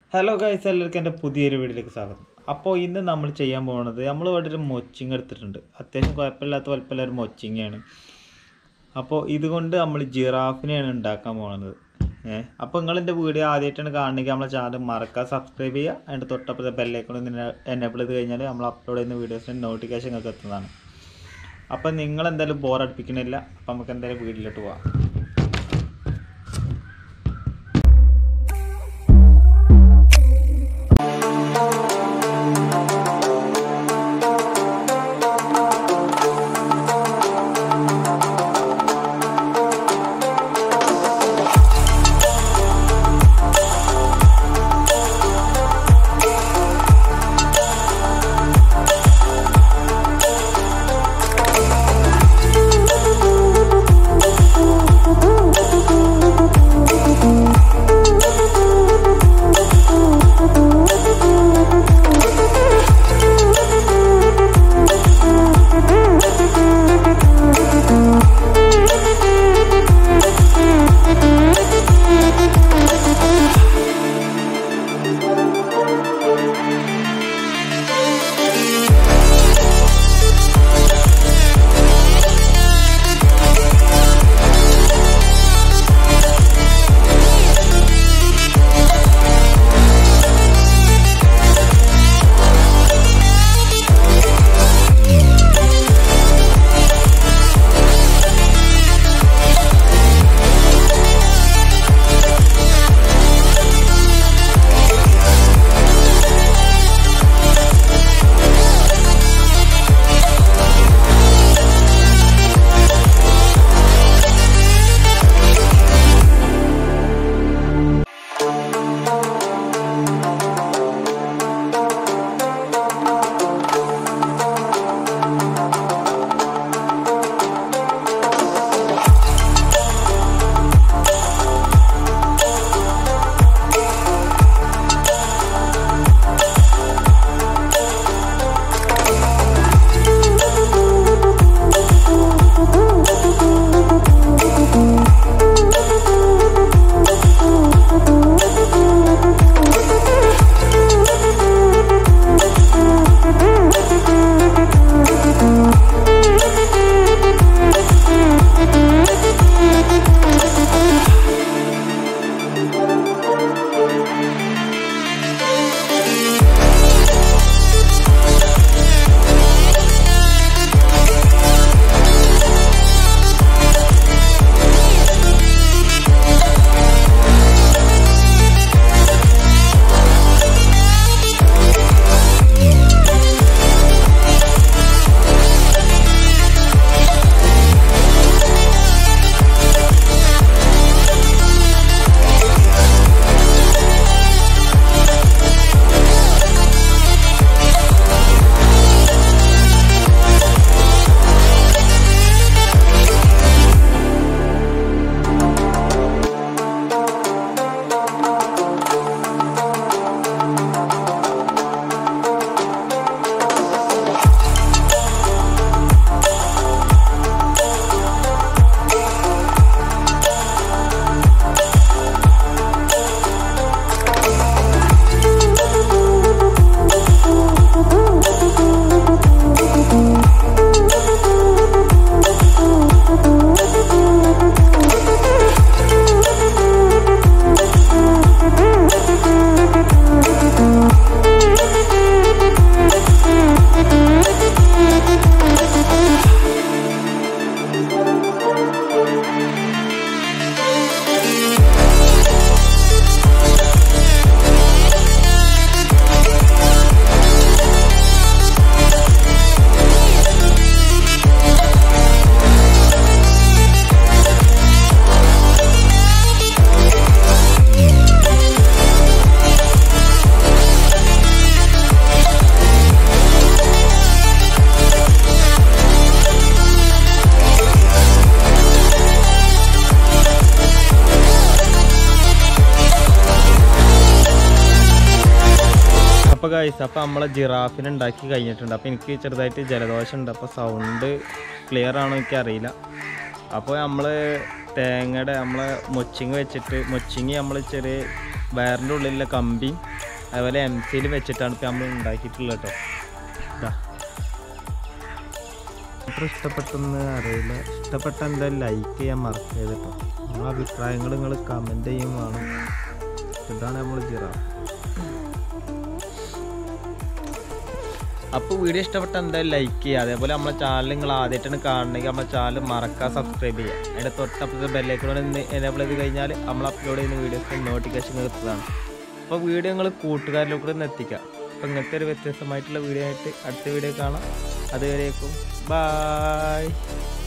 hello guys എല്ലാവർക്കും എൻ്റെ പുതിയൊരു വീഡിയോയിലേക്ക് സ്വാഗതം അപ്പോൾ ഇന്ന് നമ്മൾ ചെയ്യാൻ പോകുന്നത് നമ്മൾ ഇവിടെ ഒരു മൊച്ചിങ് എടുത്തിട്ടുണ്ട് അത്യാവശ്യം കുഴപ്പമില്ലാത്ത കുഴപ്പമില്ല ഒരു മൊച്ചിങ്ങയാണ് അപ്പോൾ ഇതുകൊണ്ട് നമ്മൾ ജിറാഫിനെയാണ് ഉണ്ടാക്കാൻ പോകുന്നത് ഏഹ് അപ്പോൾ നിങ്ങൾ എൻ്റെ വീഡിയോ ആദ്യമായിട്ടാണ് കാണണമെങ്കിൽ നമ്മളെ ചാനൽ മറക്കാതെ സബ്സ്ക്രൈബ് ചെയ്യുക അതിൻ്റെ തൊട്ടപ്പുറത്തെ ബെല്ലൈക്കൺ എനേബിൾ ചെയ്ത് കഴിഞ്ഞാൽ നമ്മൾ അപ്ലോഡ് ചെയ്യുന്ന വീഡിയോസിൻ്റെ നോട്ടിഫിക്കേഷൻ നിങ്ങൾക്ക് എത്തുന്നതാണ് അപ്പോൾ നിങ്ങൾ എന്തായാലും ബോർ അടുപ്പിക്കണില്ല അപ്പോൾ നമുക്ക് എന്തായാലും വീട്ടിലോട്ട് പോവാം അപ്പോൾ ഗൈസ് അപ്പോൾ നമ്മളെ ജിറാഫിനെ ഉണ്ടാക്കി കഴിഞ്ഞിട്ടുണ്ട് അപ്പോൾ എനിക്ക് ചെറുതായിട്ട് ജലദോഷം ഉണ്ട് അപ്പോൾ സൗണ്ട് ക്ലിയർ ആണോ എനിക്ക് അറിയില്ല അപ്പോൾ നമ്മൾ തേങ്ങയുടെ നമ്മളെ മൊച്ചിങ് വെച്ചിട്ട് മൊച്ചിങ് നമ്മൾ ചെറിയ വയറിൻ്റെ ഉള്ളിലുള്ള കമ്പിയും അതുപോലെ എം സിയിൽ വെച്ചിട്ടാണ് ഇപ്പം നമ്മൾ ഉണ്ടാക്കിയിട്ടുള്ളത് കേട്ടോ ഇതാ അത്ര ഇഷ്ടപ്പെട്ടെന്ന് അറിയില്ല ഇഷ്ടപ്പെട്ട എന്തായാലും ലൈക്ക് ചെയ്യാൻ മറക്കരുത് കേട്ടോ നിങ്ങളെ അഭിപ്രായങ്ങൾ നിങ്ങൾ കമൻറ്റ് ചെയ്യും വേണം ഇതാണ് നമ്മൾ ജിറാഫ് അപ്പോൾ വീഡിയോ ഇഷ്ടപ്പെട്ട എന്തായാലും ലൈക്ക് ചെയ്യുക അതേപോലെ നമ്മളെ ചാനൽ നിങ്ങൾ ആദ്യമായിട്ടാണ് കാണണമെങ്കിൽ നമ്മളെ ചാനൽ മറക്കാൻ സബ്സ്ക്രൈബ് ചെയ്യുക അതിൻ്റെ തൊട്ടപ്പുറത്തെ ബെല്ലൈക്കോടെ എനേബിൾ ചെയ്ത് കഴിഞ്ഞാൽ നമ്മൾ അപ്ലോഡ് ചെയ്യുന്ന വീഡിയോസ് നോട്ടിഫിക്കേഷൻ കിട്ടുന്നതാണ് അപ്പോൾ വീഡിയോ നിങ്ങൾ കൂട്ടുകാരിലൂടെ ഒന്ന് എത്തിക്കുക അപ്പോൾ ഇങ്ങനത്തെ ഒരു വ്യത്യസ്തമായിട്ടുള്ള വീഡിയോ ആയിട്ട് അടുത്ത വീഡിയോ കാണാം അതുവരേക്കും ബായ്